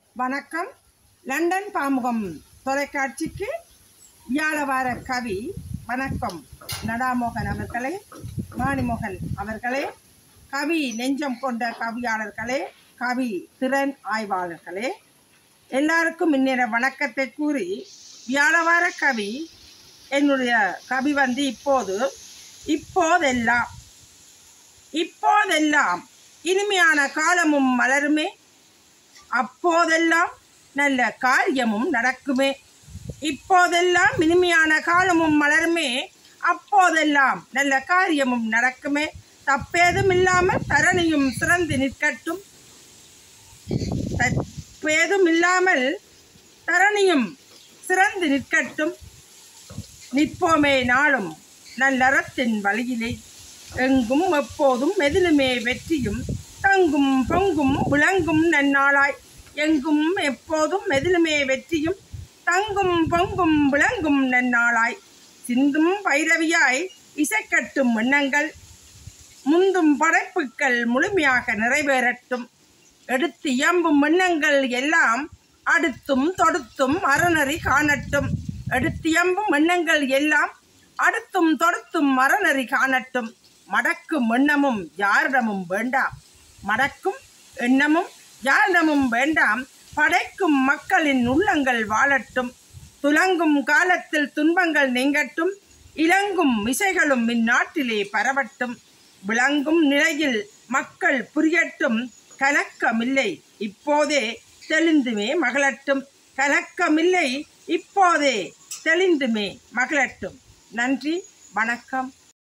வணக்கம் லண்டன் பாமுகம் தொலைக்காட்சிக்கு வியாழவார கவி வணக்கம் நடாமோகன் அவர்களே மாணிமோகன் அவர்களே கவி நெஞ்சம் கொண்ட கவியாளர்களே கவி திறன் ஆய்வாளர்களே எல்லாருக்கும் இந்நேர வணக்கத்தை கூறி வியாழவார கவி என்னுடைய கவி வந்து இப்போது இப்போதெல்லாம் இப்போதெல்லாம் இனிமையான காலமும் மலருமே அப்போதெல்லாம் நல்ல காரியமும் நடக்குமே இப்போதெல்லாம் இனிமையான காலமும் மலருமே அப்போதெல்லாம் நல்ல காரியமும் நடக்குமே தப்பேதும் இல்லாமல் தரணியும் சிறந்து நிற்கட்டும் தப்பேதும் இல்லாமல் தரணியும் சிறந்து நிற்கட்டும் நிற்போமே நாளும் நல்லறத்தின் வழியிலே எங்கும் எப்போதும் எதிலுமே வெற்றியும் தங்கும் பொங்கும் விளங்கும் நன்னாளாய் எங்கும் எப்போதும் எதிலுமே வெற்றியும் தங்கும் பொங்கும் விளங்கும் நன்னாளாய் சிந்தும் பைரவியாய் இசைக்கட்டும் எண்ணங்கள் முந்தும் படைப்புக்கள் முழுமையாக நிறைவேறட்டும் எடுத்து இயம்பும் எண்ணங்கள் எல்லாம் அடுத்தும் தொடுத்தும் அறநெறி காணட்டும் எடுத்து இயம்பும் எண்ணங்கள் எல்லாம் அடுத்தும் தொடுத்தும் அறநெறி காணட்டும் மடக்கும் எண்ணமும் யாரிடமும் வேண்டாம் மடக்கும் எண்ணமும் யாரிடமும் வேண்டாம் படைக்கும் மக்களின் உள்ளங்கள் வாழட்டும் துலங்கும் காலத்தில் துன்பங்கள் நீங்கட்டும் இலங்கும் இசைகளும் இந்நாட்டிலே பரவட்டும் விளங்கும் நிலையில் மக்கள் புரியட்டும் கலக்கமில்லை இப்போதே தெளிந்துமே மகளட்டும் கலக்கமில்லை இப்போதே தெளிந்துமே மகளட்டும் நன்றி வணக்கம்